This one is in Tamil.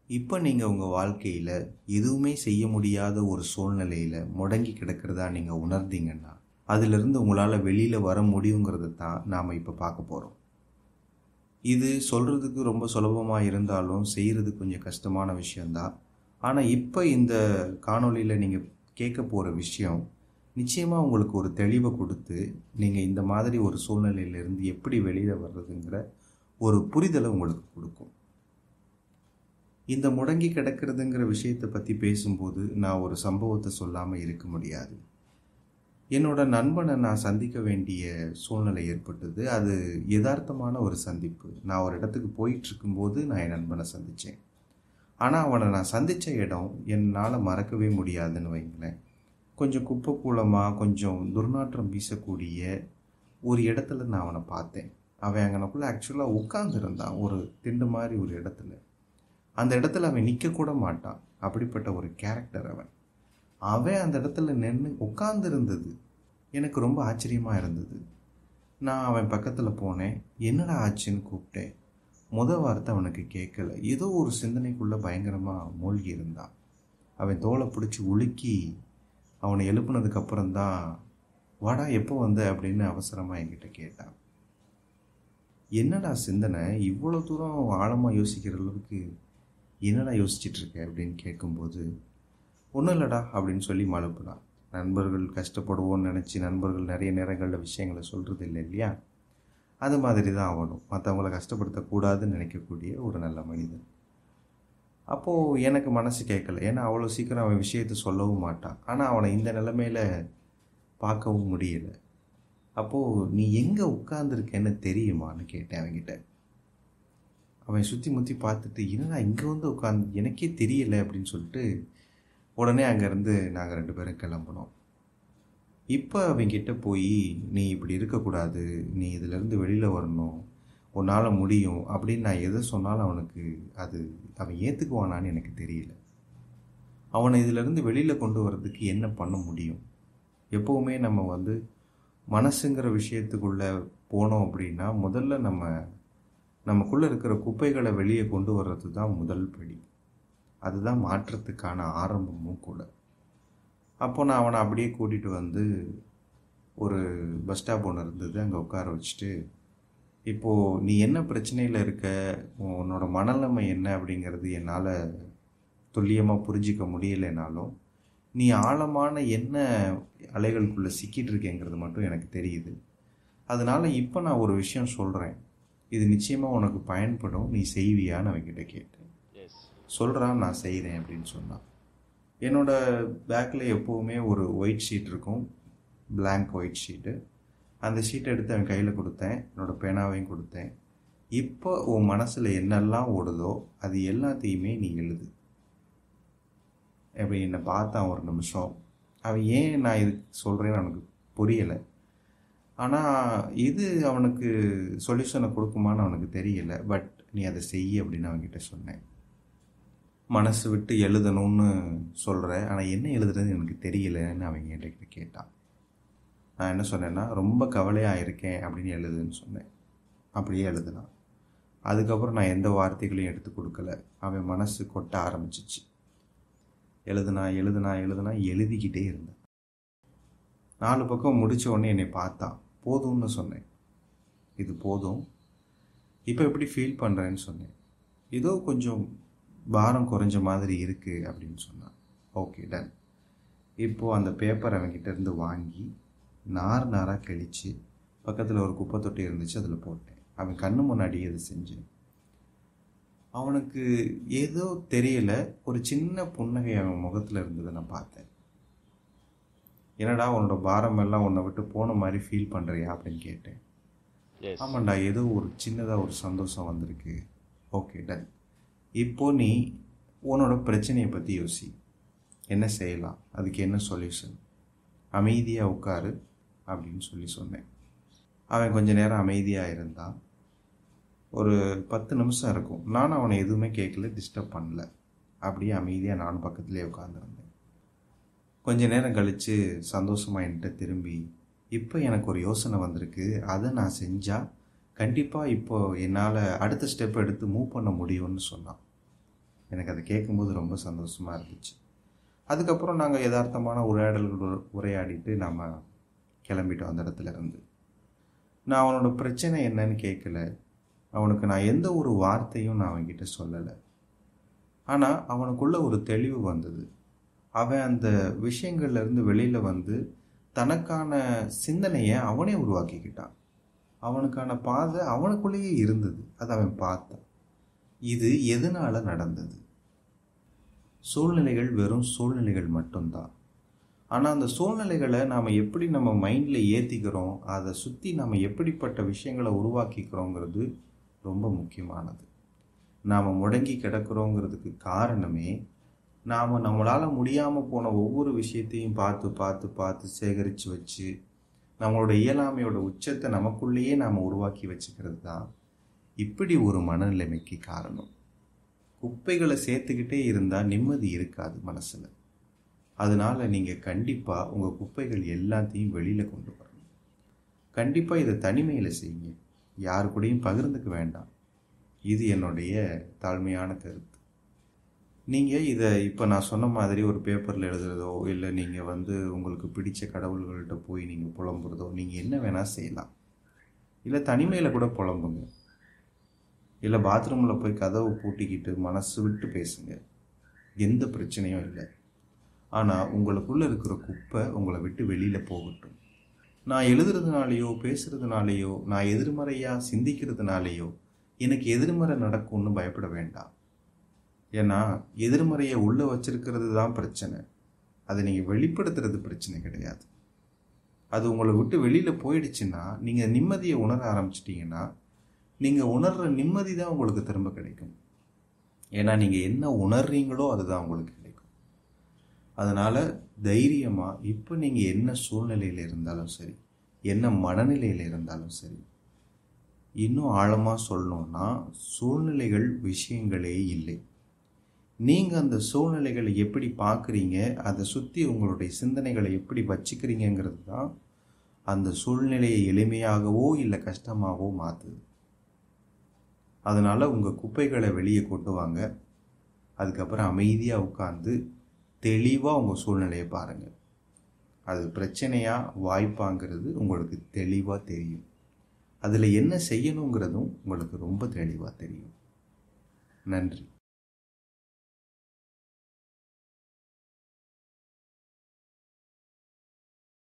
இப்போ நீங்கள் உங்கள் வாழ்க்கையில் எதுவுமே செய்ய முடியாத ஒரு சூழ்நிலையில் முடங்கி கிடக்கிறதா நீங்கள் உணர்ந்தீங்கன்னா அதிலிருந்து உங்களால் வெளியில் வர முடியுங்கிறது தான் நாம் இப்போ பார்க்க போகிறோம் இது சொல்கிறதுக்கு ரொம்ப சுலபமாக இருந்தாலும் செய்கிறது கொஞ்சம் கஷ்டமான விஷயந்தான் ஆனால் இப்போ இந்த காணொளியில் நீங்கள் கேட்க போகிற விஷயம் நிச்சயமாக உங்களுக்கு ஒரு தெளிவை கொடுத்து நீங்கள் இந்த மாதிரி ஒரு சூழ்நிலையிலிருந்து எப்படி வெளியில் வர்றதுங்கிற ஒரு புரிதலை உங்களுக்கு கொடுக்கும் இந்த முடங்கி கிடக்கிறதுங்கிற விஷயத்தை பற்றி பேசும்போது நான் ஒரு சம்பவத்தை சொல்லாமல் இருக்க முடியாது என்னோட நண்பனை நான் சந்திக்க வேண்டிய சூழ்நிலை ஏற்பட்டது அது யதார்த்தமான ஒரு சந்திப்பு நான் ஒரு இடத்துக்கு போயிட்டு இருக்கும்போது நான் என் நண்பனை சந்தித்தேன் ஆனால் அவனை நான் சந்தித்த இடம் என்னால் மறக்கவே முடியாதுன்னு வைங்களேன் கொஞ்சம் குப்பை கூலமாக கொஞ்சம் துர்நாற்றம் வீசக்கூடிய ஒரு இடத்துல நான் அவனை பார்த்தேன் அவன் அங்கனக்குள்ளே ஆக்சுவலாக உட்காந்துருந்தான் ஒரு திண்டு மாதிரி ஒரு இடத்துல அந்த இடத்துல அவன் நிற்கக்கூட மாட்டான் அப்படிப்பட்ட ஒரு கேரக்டர் அவன் அவன் அந்த இடத்துல நின்று உட்காந்துருந்தது எனக்கு ரொம்ப ஆச்சரியமாக இருந்தது நான் அவன் பக்கத்தில் போனேன் என்னடா ஆச்சுன்னு கூப்பிட்டேன் முத வார்த்தை அவனுக்கு கேட்கல ஏதோ ஒரு சிந்தனைக்குள்ளே பயங்கரமாக மூழ்கி இருந்தான் அவன் தோலை பிடிச்சி உலுக்கி அவனை எழுப்புனதுக்கு அப்புறம்தான் வாடா எப்போ வந்த அப்படின்னு அவசரமாக என்கிட்ட கேட்டான் என்னடா சிந்தனை இவ்வளோ தூரம் ஆழமாக யோசிக்கிற அளவுக்கு என்னடா யோசிச்சுட்டு இருக்க அப்படின்னு கேட்கும்போது ஒன்றும் இல்லைடா அப்படின்னு சொல்லி மழுப்புனான் நண்பர்கள் கஷ்டப்படுவோன்னு நினச்சி நண்பர்கள் நிறைய நேரங்களில் விஷயங்களை சொல்கிறது இல்லை இல்லையா அது மாதிரி தான் அவனும் மற்றவங்கள கஷ்டப்படுத்தக்கூடாதுன்னு நினைக்கக்கூடிய ஒரு நல்ல மனிதன் அப்போது எனக்கு மனசு கேட்கல ஏன்னா அவ்வளோ சீக்கிரம் அவன் விஷயத்தை சொல்லவும் மாட்டான் ஆனால் அவனை இந்த நிலைமையில் பார்க்கவும் முடியலை அப்போது நீ எங்கே உட்காந்துருக்கேன்னு தெரியுமான்னு கேட்டேன் அவன்கிட்ட அவன் சுற்றி முற்றி பார்த்துட்டு என்னடா இங்கே வந்து உட்காந்து எனக்கே தெரியலை அப்படின்னு சொல்லிட்டு உடனே அங்கேருந்து நாங்கள் ரெண்டு பேரும் கிளம்புனோம் இப்போ அவங்கிட்ட போய் நீ இப்படி இருக்கக்கூடாது நீ இதிலேருந்து வெளியில் வரணும் உன்னால் முடியும் அப்படின்னு நான் எதை சொன்னாலும் அவனுக்கு அது அவன் ஏற்றுக்குவானான்னு எனக்கு தெரியல அவனை இதிலேருந்து வெளியில் கொண்டு வர்றதுக்கு என்ன பண்ண முடியும் எப்போவுமே நம்ம வந்து மனசுங்கிற விஷயத்துக்குள்ளே போனோம் அப்படின்னா முதல்ல நம்ம நமக்குள்ளே இருக்கிற குப்பைகளை வெளியே கொண்டு வர்றது தான் முதல் படி அதுதான் மாற்றத்துக்கான ஆரம்பமும் கூட அப்போ நான் அவனை அப்படியே கூட்டிகிட்டு வந்து ஒரு பஸ் ஸ்டாப் ஒன்று இருந்தது அங்கே உட்கார வச்சுட்டு இப்போது நீ என்ன பிரச்சனையில் இருக்க உன்னோட மனநிலைமை என்ன அப்படிங்கிறது என்னால் துல்லியமாக புரிஞ்சிக்க முடியலைனாலும் நீ ஆழமான என்ன அலைகளுக்குள்ளே சிக்கிட்டு இருக்கேங்கிறது மட்டும் எனக்கு தெரியுது அதனால் இப்போ நான் ஒரு விஷயம் சொல்கிறேன் இது நிச்சயமாக உனக்கு பயன்படும் நீ செய்வியான்னு அவன்கிட்ட கேட்டேன் சொல்கிறான் நான் செய்கிறேன் அப்படின்னு சொன்னான் என்னோடய பேக்கில் எப்போவுமே ஒரு ஒயிட் ஷீட் இருக்கும் பிளாங்க் ஒயிட் ஷீட்டு அந்த ஷீட்டை எடுத்து அவன் கையில் கொடுத்தேன் என்னோடய பேனாவையும் கொடுத்தேன் இப்போ உன் மனசில் என்னெல்லாம் ஓடுதோ அது எல்லாத்தையுமே நீ எழுது அப்படி என்னை பார்த்தான் ஒரு நிமிஷம் அவன் ஏன் நான் இது சொல்கிறேன்னு அவனுக்கு புரியலை ஆனால் இது அவனுக்கு சொல்யூஷனை கொடுக்குமான்னு அவனுக்கு தெரியல பட் நீ அதை செய் அப்படின்னு அவன்கிட்ட சொன்னேன் மனசு விட்டு எழுதணும்னு சொல்கிற ஆனால் என்ன எழுதுறது எனக்கு தெரியலன்னு அவங்க என்கிட்ட கேட்டான் நான் என்ன சொன்னேன்னா ரொம்ப கவலையாக இருக்கேன் அப்படின்னு எழுதுன்னு சொன்னேன் அப்படியே எழுதுனான் அதுக்கப்புறம் நான் எந்த வார்த்தைகளையும் எடுத்து கொடுக்கல அவன் மனசு கொட்ட ஆரம்பிச்சிச்சு எழுதுனா எழுதுனா எழுதுனா எழுதிக்கிட்டே இருந்தேன் நாலு பக்கம் முடித்த உடனே என்னை பார்த்தான் போதும்னு சொன்னேன் இது போதும் இப்போ எப்படி ஃபீல் பண்ணுறேன்னு சொன்னேன் ஏதோ கொஞ்சம் பாரம் குறைஞ்ச மாதிரி இருக்குது அப்படின்னு சொன்னான் ஓகே டன் இப்போது அந்த பேப்பர் அவன்கிட்ட இருந்து வாங்கி நார் நாராக கழித்து பக்கத்தில் ஒரு குப்பை தொட்டி இருந்துச்சு அதில் போட்டேன் அவன் கண்ணு முன்னாடி அது செஞ்சேன் அவனுக்கு ஏதோ தெரியல ஒரு சின்ன புன்னகை அவன் முகத்தில் இருந்ததை நான் பார்த்தேன் என்னடா உன்னோட பாரம் எல்லாம் உன்னை விட்டு போன மாதிரி ஃபீல் பண்ணுறியா அப்படின்னு கேட்டேன் ஆமாண்டா ஏதோ ஒரு சின்னதாக ஒரு சந்தோஷம் வந்திருக்கு ஓகே டன் இப்போ நீ உன்னோட பிரச்சனையை பற்றி யோசி என்ன செய்யலாம் அதுக்கு என்ன சொல்யூஷன் அமைதியாக உட்காரு அப்படின்னு சொல்லி சொன்னேன் அவன் கொஞ்ச நேரம் அமைதியாக இருந்தான் ஒரு பத்து நிமிஷம் இருக்கும் நானும் அவனை எதுவுமே கேட்கல டிஸ்டர்ப் பண்ணல அப்படியே அமைதியாக நானும் பக்கத்துலேயே உட்காந்துருந்தேன் கொஞ்ச நேரம் கழித்து சந்தோஷமாக என்கிட்ட திரும்பி இப்போ எனக்கு ஒரு யோசனை வந்திருக்கு அதை நான் செஞ்சால் கண்டிப்பாக இப்போ என்னால் அடுத்த ஸ்டெப் எடுத்து மூவ் பண்ண முடியும்னு சொன்னான் எனக்கு அதை கேட்கும்போது ரொம்ப சந்தோஷமாக இருந்துச்சு அதுக்கப்புறம் நாங்கள் யதார்த்தமான உரையாடல்கள் உரையாடிட்டு நாம் கிளம்பிட்டோம் அந்த இடத்துல இருந்து நான் அவனோட பிரச்சனை என்னன்னு கேட்கல அவனுக்கு நான் எந்த ஒரு வார்த்தையும் நான் அவன்கிட்ட சொல்லலை ஆனால் அவனுக்குள்ள ஒரு தெளிவு வந்தது அவன் அந்த விஷயங்கள்ல இருந்து வெளியில் வந்து தனக்கான சிந்தனையை அவனே உருவாக்கிக்கிட்டான் அவனுக்கான பாதை அவனுக்குள்ளேயே இருந்தது அதை அவன் பார்த்தான் இது எதனால நடந்தது சூழ்நிலைகள் வெறும் சூழ்நிலைகள் மட்டும்தான் ஆனால் அந்த சூழ்நிலைகளை நாம் எப்படி நம்ம மைண்டில் ஏற்றிக்கிறோம் அதை சுற்றி நம்ம எப்படிப்பட்ட விஷயங்களை உருவாக்கிக்கிறோங்கிறது ரொம்ப முக்கியமானது நாம் முடங்கி கிடக்கிறோங்கிறதுக்கு காரணமே நாம் நம்மளால் முடியாமல் போன ஒவ்வொரு விஷயத்தையும் பார்த்து பார்த்து பார்த்து சேகரித்து வச்சு நம்மளோட இயலாமையோட உச்சத்தை நமக்குள்ளேயே நாம் உருவாக்கி வச்சுக்கிறது தான் இப்படி ஒரு மனநிலைமைக்கு காரணம் குப்பைகளை சேர்த்துக்கிட்டே இருந்தால் நிம்மதி இருக்காது மனசில் அதனால் நீங்கள் கண்டிப்பாக உங்கள் குப்பைகள் எல்லாத்தையும் வெளியில் கொண்டு வரணும் கண்டிப்பாக இதை தனிமையில் செய்யுங்க யாரு கூடயும் பகிர்ந்துக்க வேண்டாம் இது என்னுடைய தாழ்மையான கருத்து நீங்கள் இதை இப்போ நான் சொன்ன மாதிரி ஒரு பேப்பரில் எழுதுறதோ இல்லை நீங்கள் வந்து உங்களுக்கு பிடிச்ச கடவுள்கள்கிட்ட போய் நீங்கள் புலம்புறதோ நீங்கள் என்ன வேணால் செய்யலாம் இல்லை தனிமையில் கூட புலம்புங்க இல்லை பாத்ரூமில் போய் கதவை பூட்டிக்கிட்டு மனசு விட்டு பேசுங்க எந்த பிரச்சனையும் இல்லை ஆனால் உங்களுக்குள்ளே இருக்கிற குப்பை உங்களை விட்டு வெளியில் போகட்டும் நான் எழுதுறதுனாலையோ பேசுறதுனாலையோ நான் எதிர்மறையாக சிந்திக்கிறதுனாலையோ எனக்கு எதிர்மறை நடக்கும்னு பயப்பட வேண்டாம் ஏன்னா எதிர்மறையை உள்ளே வச்சிருக்கிறது தான் பிரச்சனை அதை நீங்கள் வெளிப்படுத்துறது பிரச்சனை கிடையாது அது உங்களை விட்டு வெளியில் போயிடுச்சுன்னா நீங்கள் நிம்மதியை உணர ஆரம்பிச்சிட்டிங்கன்னா நீங்கள் உணர்கிற நிம்மதி தான் உங்களுக்கு திரும்ப கிடைக்கும் ஏன்னா நீங்கள் என்ன உணர்றீங்களோ அதுதான் உங்களுக்கு கிடைக்கும் அதனால் தைரியமாக இப்போ நீங்கள் என்ன சூழ்நிலையில் இருந்தாலும் சரி என்ன மனநிலையில் இருந்தாலும் சரி இன்னும் ஆழமாக சொல்லணும்னா சூழ்நிலைகள் விஷயங்களே இல்லை நீங்கள் அந்த சூழ்நிலைகளை எப்படி பார்க்குறீங்க அதை சுற்றி உங்களுடைய சிந்தனைகளை எப்படி வச்சுக்கிறீங்கிறது தான் அந்த சூழ்நிலையை எளிமையாகவோ இல்லை கஷ்டமாகவோ மாற்றுது அதனால் உங்கள் குப்பைகளை வெளியே கொண்டு வாங்க அதுக்கப்புறம் அமைதியாக உட்காந்து தெளிவாக உங்கள் சூழ்நிலையை பாருங்கள் அது பிரச்சனையாக வாய்ப்பாங்கிறது உங்களுக்கு தெளிவாக தெரியும் அதில் என்ன செய்யணுங்கிறதும் உங்களுக்கு ரொம்ப தெளிவாக தெரியும் நன்றி